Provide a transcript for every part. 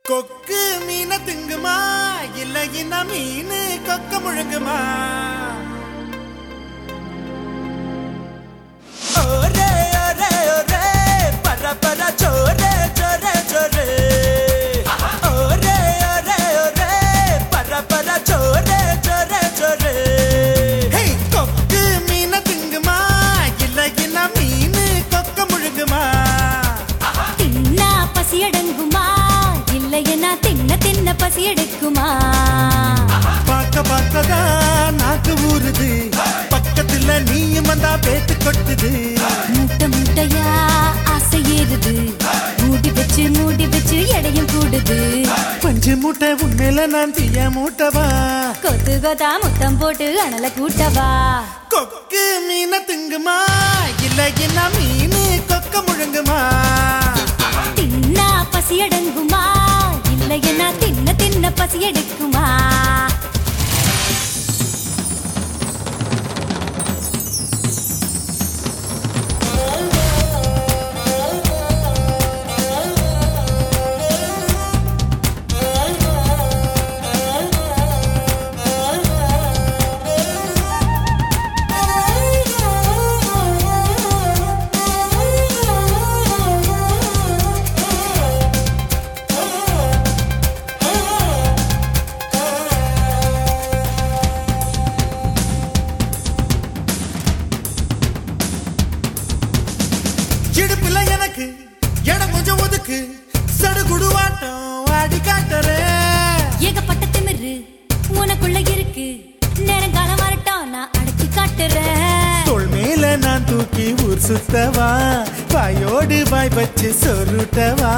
கொக்கு மீன திங்குமா இல்லைன்னா மீன் கொக்க முழுங்குமா ஒரே ஒரே ஒரே பர பர சோரே சோரே சோரே ஒரே ஒரே ஒரே பர பர சோரே சோரே சோரே கொக்கு மீன திங்குமா இல்லைன்னா மீன் கொக்க முழுங்குமா தின்னா பசி அடங்குமா இல்லையனா தின்ன தின்ன பசி எடுக்குமா பார்க்க பார்க்கதான் நாக்கு ஊறுது பக்கத்துல நீயும் வந்தா பேத்து கொட்டுது முட்டை முட்டையா ஆசை ஏறுது மூடி வச்சு மூடி வச்சு எடையும் கூடுது பஞ்சு மூட்டை உண்மையில நான் தீய மூட்டவா கொத்து கொத்தா முத்தம் போட்டு அனல கூட்டவா கொக்கு மீன திங்குமா இல்ல என்ன மீன் கொக்க முழுங்குமா தின்னா பசி அடங்குமா இல்லையனா தின்ன தின்ன பசி எடுக்குமா இடுப்புல எனக்கு இடம் கொஞ்சம் ஒதுக்கு சடுகுடுவாட்டம் ஆடி காட்டுறேன் ஏகப்பட்ட திமிரு உனக்குள்ள இருக்கு நேரங்காலம் வரட்டும் நான் அடக்கி காட்டுறேன் தோள் மேல நான் தூக்கி ஊர் சுத்தவா வாயோடு வாய் வச்சு சொருட்டவா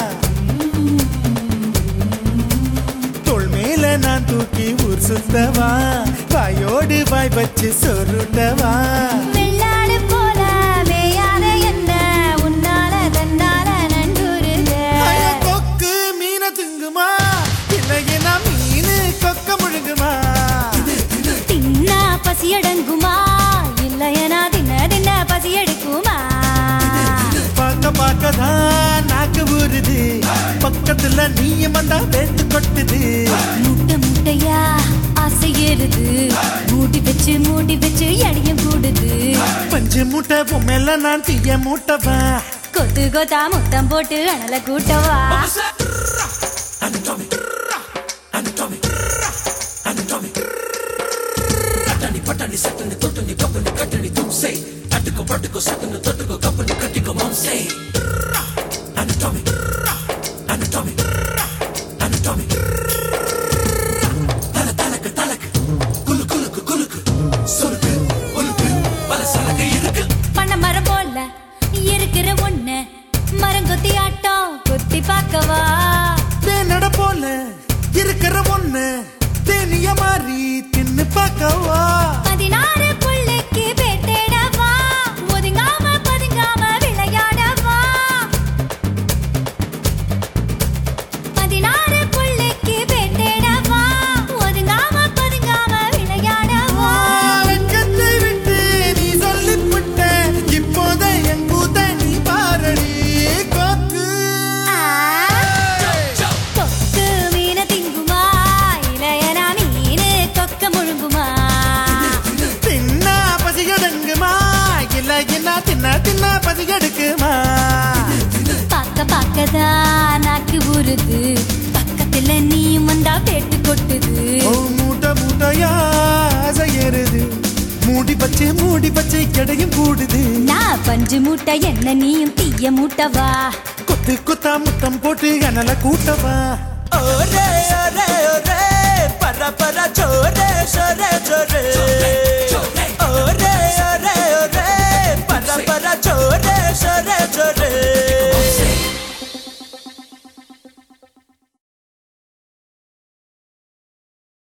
தோள் மேல நான் தூக்கி ஊர் சுத்தவா வாயோடு வாய் வச்சு சொருட்டவா வெள்ளாடு போல மேயாத என்ன உன்னால தன்னால நண்டூருங்க ஐயோ, கொக்கு மீன திங்குமா இல்லையா மீன் கொக்க முழுங்குமா தின்னா பசி அடங்குமா இல்லையனா தின்ன தின்ன பசி எடுக்குமா பார்க்க பார்க்கதான் நாக்கு ஊறுது பக்கத்துல நீயும் வந்தா வேத்து கொட்டுது முட்டை முட்டையா ஆசை ஏறுது மூடி வச்சு மூடி வச்சு எடையும் கூடுது பஞ்சு மூட்டை பொம்மையில நான் தீய மூட்டவா கொத்து கொத்தா முத்தம் போட்டு அனல கூட்டவா பண்ண மரம் போல இருக்கிற ஒண்ணு மரம் கொத்தி ஆட்டம் கொத்தி பார்க்கவா தேனட போல இருக்கிற ஒண்ணு தேனிய மாறி தின்னு பார்க்கவா பதினாறு புள்ளைக்கு பேட்டேடவா ஒதுங்காம பதுங்காம விளையாடவா பதினாறு புள்ளைக்கு பேட்டேடவா ஒதுங்காம பதுங்காம விளையாடவா வெட்கத்தை விட்டு நீ சொல்லிவிட்ட இப்போத என் கூத்த நீ பாரடி கொக்கு கொக்கு மீன திங்குமா இளையனா மீனு கொக்க முழுங்குமா தின்னா பசியடங்குமா இல்ல என்ன தின்ன தின்ன பசியெடுக்குமா பார்க்க பார்க்கதா நாக்கு ஊறுது பக்கத்துல நீயும் வந்தா பேட்டு கொட்டுது ஓ மூட்டை மூட்டையா ஆசை ஏறுது மூடி பச்சை மூடி பச்சை கிடையும் கூடுது நான் பஞ்சு மூட்டை என்ன நீயும் தீய மூட்டவா கொத்து கொத்தா முத்தம் போட்டு அனல கூட்டவா ஒரே ஒரே ஒரே பர பர சோரே சோரே சோரே ஒரே